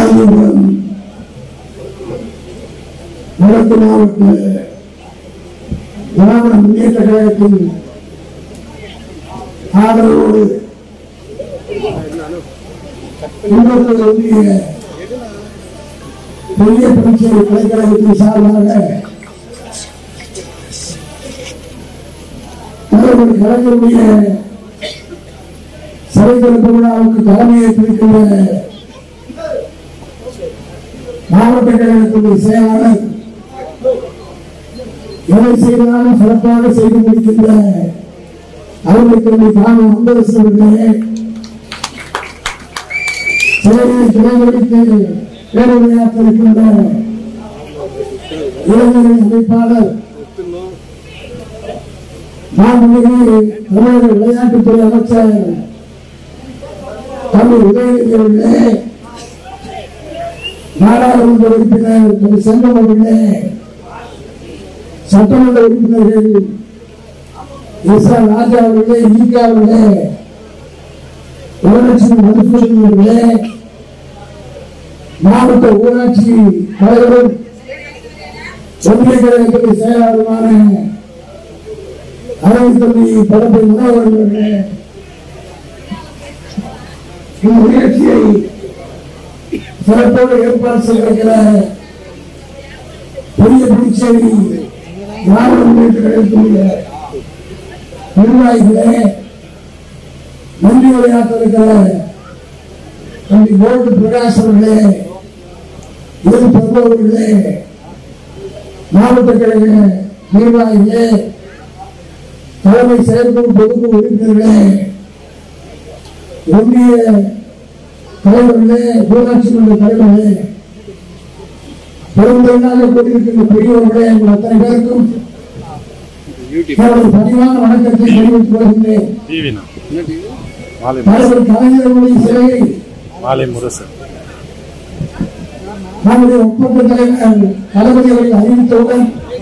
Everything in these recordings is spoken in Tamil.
காஞ்சிபுரம் வடக்கு மாவட்ட திராவிட முன்னேற்ற கழகத்தின் ஆதரவோடு குன்றத்தூர் ஒன்றிய பெரிய புதுச்சேரி கலைக்கழகத்தின் சார்பாக அவர்கள் கலைஞருடைய சிறை திறப்பு விழாவுக்கு தலைமையேற்றிருக்கின்ற மாவட்ட கழகத்துடைய செயலாளர் எதை செய்தாலும் சிறப்பாக செய்து முடிக்கின்ற அவர்களுக்கு தாம் அன்பரசு அவர்களே சிலையை சிலைவழித்து பேருரையாற்ற இருக்கின்ற இளைஞரின் அமைப்பாளர் மாண்புமிகு தமிழக விளையாட்டுத்துறை அமைச்சர் தமிழ் உதயநிதி அவர்களே நாடாளுமன்ற உறுப்பினர் திரு செல்வம் அவர்களே சட்டமன்ற உறுப்பினர்கள் எஸ் ஆர் ராஜா அவர்களே ஈகா அவர்களே உலகட்சி மதுசூதன் அவர்களே மாவட்ட ஊராட்சி தலைவரும் ஒன்றிய கழகத்துடைய செயலாளருமான அரவிந்த் தம்பி படத்தை மனோகரன் அவர்களே இந்த நிகழ்ச்சியை சிறப்போடு ஏற்பாடு செய்திருக்கிற பெரிய புதுச்சேரி திராவிட முன்னேற்ற கழகத்துடைய நிர்வாகிகளே நன்றி உரையாற்ற இருக்கிற தம்பி கோல்டு பிரகாஷ் அவர்களே இரு பிரபுவர்களே மாவட்ட கழக நிர்வாகிகளே தலைமை செயற்குழு பொதுக்குழு உறுப்பினர்களே ஒன்றிய தலைவர்களே ஊராட்சி மன்ற தலைவர்களே பெருந்தொழிலாக கூட்டியிருக்கின்ற பெரியவர்களே உங்கள் அத்தனை பேருக்கும் எனது பணிவான வணக்கத்தை தெரிவித்துக் கொள்கின்றேன் டிவினா மாலை தலைவர் கலைஞர்களுடைய சிலையை மாலை முரசு நம்முடைய ஒப்பந்த தலைவர் தளபதி அவர்கள் அறிவித்தவுடன்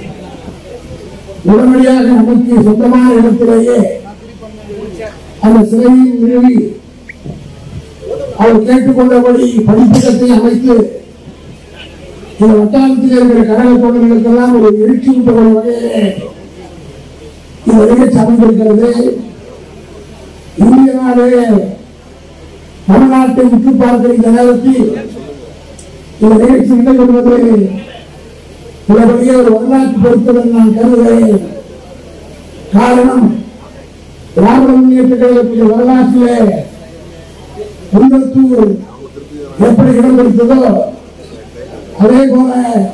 உடனடியாக நமக்கு சொந்தமான இடத்திலேயே அந்த சிலையை நிறுவி அவர் கேட்டுக்கொண்டபடி படிப்பிடத்தை அமைத்து இந்த வட்டாரத்தில் இருக்கிற கழக தொண்டர்களுக்கெல்லாம் ஒரு எழுச்சி ஊட்டக்கூடிய வகையிலே இந்த நிகழ்ச்சி அமைந்திருக்கிறது இந்திய நாடு தமிழ்நாட்டை உற்று பார்க்கிற இந்த நேரத்தில் இந்த நிகழ்ச்சி நடைபெறுவது மிகப்பெரிய ஒரு வரலாற்று பொறுப்புடன் நான் கருதுகிறேன் காரணம் திராவிட முன்னேற்ற கழகத்துடைய வரலாற்றிலே குன்றத்தூர் எப்படி இடம் பிடித்ததோ அதே போல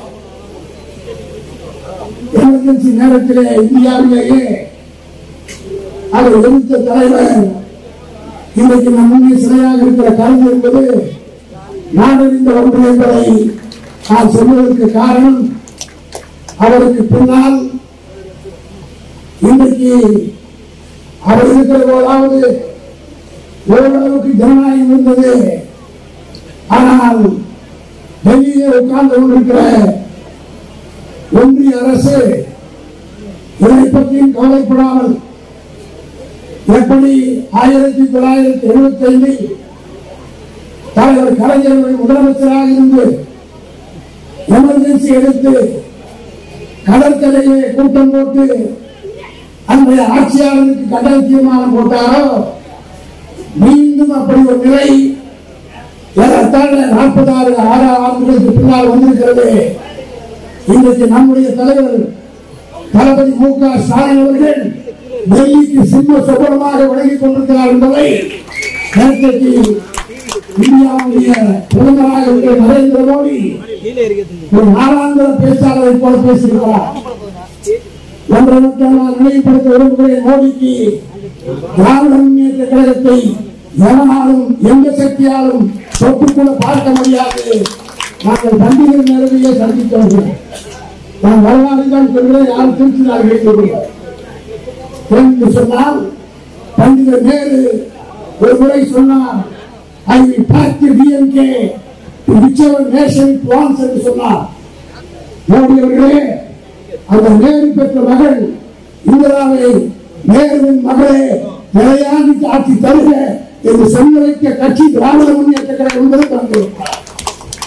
எமர்ஜென்சி நேரத்திலே இந்தியாவிலேயே அதை எதிர்த்த தலைவர் இன்றைக்கு நம் முன்னே சிலையாக இருக்கிற கலைஞர் என்பது நாடறிந்த ஒன்று என்பதை நான் சொல்வதற்கு காரணம் அவருக்கு பின்னால் இன்றைக்கு அவர் இருக்கிற போதாவது ஓரளவுக்கு ஜனநாயகம் இருந்தது ஆனால் டெல்லியிலே உட்கார்ந்து கொண்டிருக்கிற ஒன்றிய அரசு இதை பற்றியும் கவலைப்படாமல் எப்படி ஆயிரத்தி தொள்ளாயிரத்தி எழுபத்தி ஐந்தில் தலைவர் கலைஞர்கள் முதலமைச்சராக இருந்து எமர்ஜென்சி எடுத்து கடற்கரையிலே கூட்டம் போட்டு அன்றைய ஆட்சியாளருக்கு கடல் தீர்மானம் போட்டாரோ மீண்டும் அப்படி ஒரு நிலை ஏறத்தாழ நாற்பதாறு ஆறு ஆண்டுகளுக்கு பின்னால் வந்திருக்கிறது இன்றைக்கு நம்முடைய தலைவர் தளபதி மு க ஸ்டாலின் அவர்கள் டெல்லிக்கு சிம்ம சுபரமாக விலகிக் கொண்டிருக்கிறார் என்பதை நேற்றைக்கு இந்தியாவுடைய பிரதமராக இருக்கிற நரேந்திர மோடி ஒரு நாளாந்திர பேச்சாளரை போல பேசியிருக்கிறார் ஒன்றை மட்டும் நான் நினைவுபடுத்த விரும்புகிறேன் மோடிக்கு திராவிட முன்னேற்ற கழகத்தை எவனாலும் எந்த சக்தியாலும் தொட்டுக்கூட பார்க்க முடியாது நாங்கள் பண்டிகை நேரடியே சந்தித்தவர்கள் நான் வரலாறு தான் சொல்கிறேன் யாரும் திருச்சினார் கேட்கிறோம் என்று சொன்னால் பண்டிகை நேரு ஒரு முறை சொன்னார் I will back the DMK whichever nation it wants என்று சொன்னார் மோடி அவர்களே அந்த நேரு பெற்ற மகள் இந்திராவை நேருவின் மகளே நிலையாண்டி ஆட்சி தருக என்று சொல்ல வைக்க கட்சி திராவிட முன்னேற்ற கழகம் என்பதை தந்திருக்கிறார்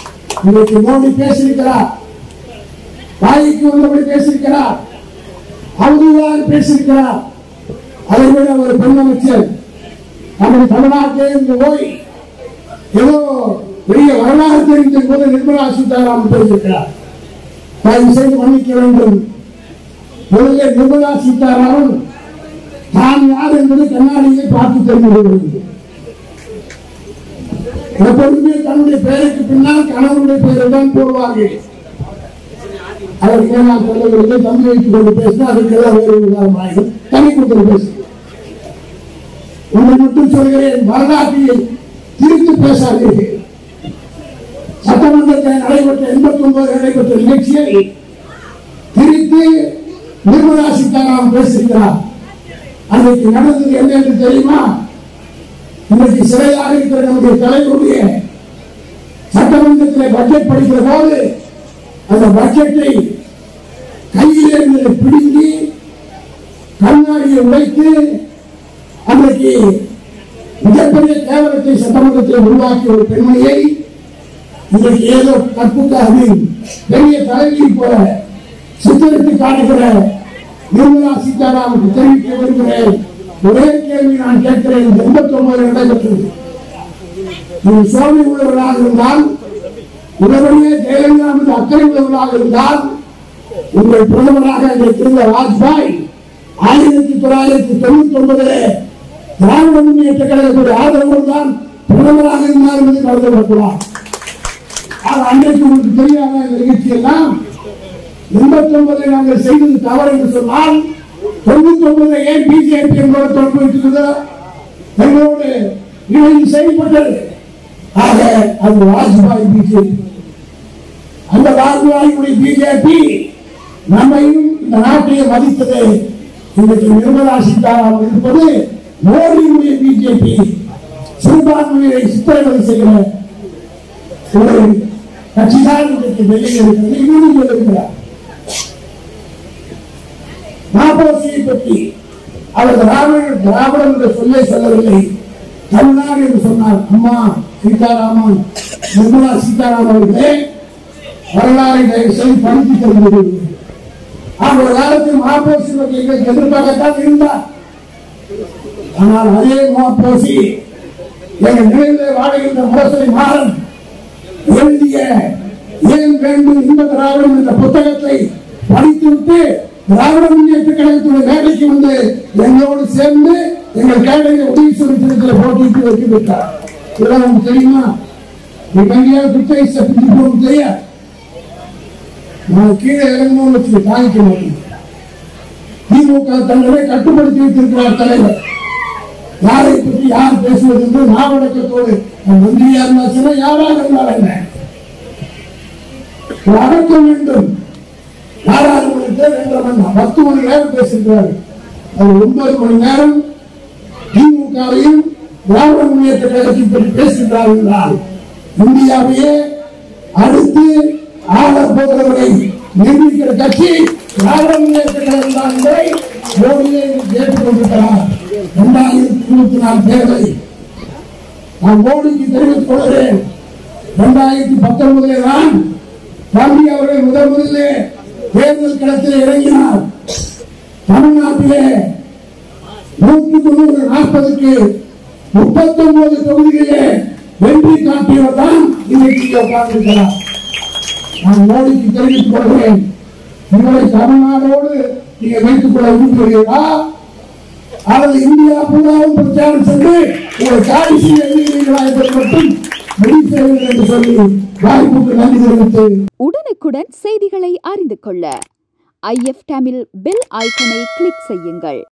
இன்றைக்கு மோடி பேசியிருக்கிறார் வாய்க்கு வந்தபடி பேசியிருக்கிறார் அவதூறாக பேசியிருக்கிறார் அதை விட ஒரு பெண் அமைச்சர் நமது தமிழ்நாட்டிலே இருந்து போய் ஏதோ பெரிய வரலாறு தெரிந்த போது நிர்மலா சீதாராமன் பேசியிருக்கிறார் தயவு செய்து மன்னிக்க வேண்டும் முதலில் நிர்மலா சீதாராமன் தான் யார் என்பதை கண்ணாடியை பார்த்து தெரிந்து கொள்ள வேண்டும் எப்பொழுதுமே தன்னுடைய பெயருக்கு பின்னால் கணவனுடைய பெயரை தான் போடுவார்கள் அதற்கு நான் சொல்லவில்லை தம்பி வைத்துக் கொண்டு பேசினா அதுக்கெல்லாம் வேறு விதம் ஆயிடும் தனி கொடுத்து பேசு ஒன்றை மட்டும் சொல்கிறேன் வரலாற்றில் திரித்து பேசாதீர்கள் சட்டமன்றத்தில் நடைபெற்ற எண்பத்தி ஒன்பது நடைபெற்ற நிகழ்ச்சியை திரித்து நிர்மலா சீதாராமன் பேசியிருக்கிறார் அன்றைக்கு நடந்தது என்ன என்று தெரியுமா இன்றைக்கு சிறையாக இருக்கிற நம்முடைய தலைவருடைய சட்டமன்றத்தில் பட்ஜெட் படிக்கிற போது அந்த பட்ஜெட்டை கையிலே இருந்து பிடுங்கி கண்ணாடியை உடைத்து அன்றைக்கு மிகப்பெரிய கேவலத்தை சட்டமன்றத்தில் உருவாக்கிய ஒரு பெண்மணியை இன்றைக்கு ஏதோ கற்புக்காக பெரிய தலைவியை போல சித்தரித்து காட்டுகிற நிர்மலா சீதாராமனுக்கு தெரிவிக்க விரும்புகிறேன் ஒரே கேள்வி நான் கேட்கிறேன் எண்பத்தி ஒன்பது நடைபெற்றது நீங்கள் சோழி உள்ளவர்களாக இருந்தால் உடனடியே ஜெயலலிதா மீது அக்கறை உள்ளவர்களாக இருந்தால் உங்கள் பிரதமராக அன்றைக்கு இருந்த வாஜ்பாய் ஆயிரத்தி தொள்ளாயிரத்தி தொண்ணூத்தி ஒன்பதிலே திராவிட முன்னேற்ற கழகத்துடைய ஆதரவோடு தான் பிரதமராக இருந்தார் என்பதை கருதப்படக்கூடாது ஆக அன்றைக்கு உங்களுக்கு தெரியாத இந்த நிகழ்ச்சி எல்லாம் எண்பத்தி ஒன்பதை நாங்கள் செய்தது தவறு என்று சொன்னால் தொண்ணூத்தி ஒன்பதை ஏன் பிஜேபி எங்களோட தொடர்பு வைத்திருந்ததோ எங்களோடு இணைந்து செயல்பட்டது ஆக அது வாஜ்பாய் பிஜேபி அந்த வாஜ்பாயுடைய பிஜேபி நம்மையும் இந்த நாட்டையும் மதித்தது இன்றைக்கு நிர்மலா சீதாராமன் இருப்பது மோடியுடைய பிஜேபி சிறுபான்மையை சித்திரவதை செய்கிற ஒரு கட்சிதான் இன்றைக்கு வெளியே இருக்கிறது இன்னும் இருக்கிறார் மாபோசியை பற்றி அவர் திராவிட திராவிடம் என்ற சொல்லை சொல்லவில்லை தமிழ்நாடு என்று சொன்னார் அம்மா சீதாராமன் நிர்மலா சீதாராமன் அவர்களே வரலாறை தயவு செய்து படித்து தருகிறது ஆக ஒரு காலத்தில் மாபோசி பற்றி எங்களுக்கு எதிர்பார்க்கத்தான் இருந்தார் ஆனால் அதே மாபோசி எங்கள் நிலையிலே வாழுகின்ற முரசொலி மாறன் எழுதிய ஏன் வேண்டும் இந்த திராவிடம் என்ற புத்தகத்தை படித்துவிட்டு திராவிட முன்னேற்ற கழகத்துடைய வேலைக்கு வந்து எங்களோடு சேர்ந்து எங்கள் கேடையை உதவி தினத்தில் போட்டிட்டு வெற்றி பெற்றார் இதெல்லாம் உங்களுக்கு தெரியுமா நீ எங்கேயாவது குத்தகை செஞ்சு போகும் தெரியாது நான் கீழே இறங்கணும்னு வச்சு தாங்கிக்க மாட்டேன் திமுக தங்களை கட்டுப்படுத்தி வைத்திருக்கிறார் தலைவர் யாரை பற்றி யார் பேசுவது என்று நாவடக்கத்தோடு மந்திரியா இருந்தா சரி யாராக இருந்தால் என்ன ஒரு அடக்கம் வேண்டும் நாடாளுமன்றத்தில் ரெண்டரை மணி நேரம், பத்து மணி நேரம் பேசுகிறார் அது ஒன்பது மணி நேரம் திமுகவையும் திராவிட முன்னேற்ற கழகத்தை பற்றி பேசுகிறார் என்றால் இந்தியாவையே அடுத்து ஆள போகிறவரை நிர்ணயிக்கிற கட்சி திராவிட முன்னேற்ற கழகம் தான் என்பதை மோடியை கேட்டுக் கொண்டிருக்கிறார் இரண்டாயிரத்தி இருபத்தி நாலு தேர்தலை நான் மோடிக்கு தெரிவித்துக் கொள்கிறேன் இரண்டாயிரத்தி பத்தொன்பதிலே தான் காந்தி அவர்கள் முதல் முதலிலே தேர்தல் களத்தில் இறங்கினார் தமிழ்நாட்டிலே நூற்றி தொண்ணூறு நாற்பதுக்கு முப்பத்தி ஒன்பது தொகுதிகளிலே வெற்றி காட்டியவர் தான் இன்னைக்கு இங்கே உட்கார்ந்திருக்கிறார் நான் மோடிக்கு தெரிவித்துக் கொள்கிறேன் உங்களை தமிழ்நாடோடு நீங்க வைத்துக் கொள்ள விரும்புகிறீர்களா அல்லது இந்தியா பூராவும் பிரச்சாரம் சென்று உங்களை காரிசி எழுதுகிறீர்களா என்பதை மட்டும் முடிவு செய்வீர்கள் என்று சொல்லி வாய்ப்புக்கு நன்றி தெரிவித்து உடனுக்குடன் செய்திகளை அறிந்து கொள்ள ஐஎஃப் தமிழ் பெல் ஐக்கனை கிளிக் செய்யுங்கள்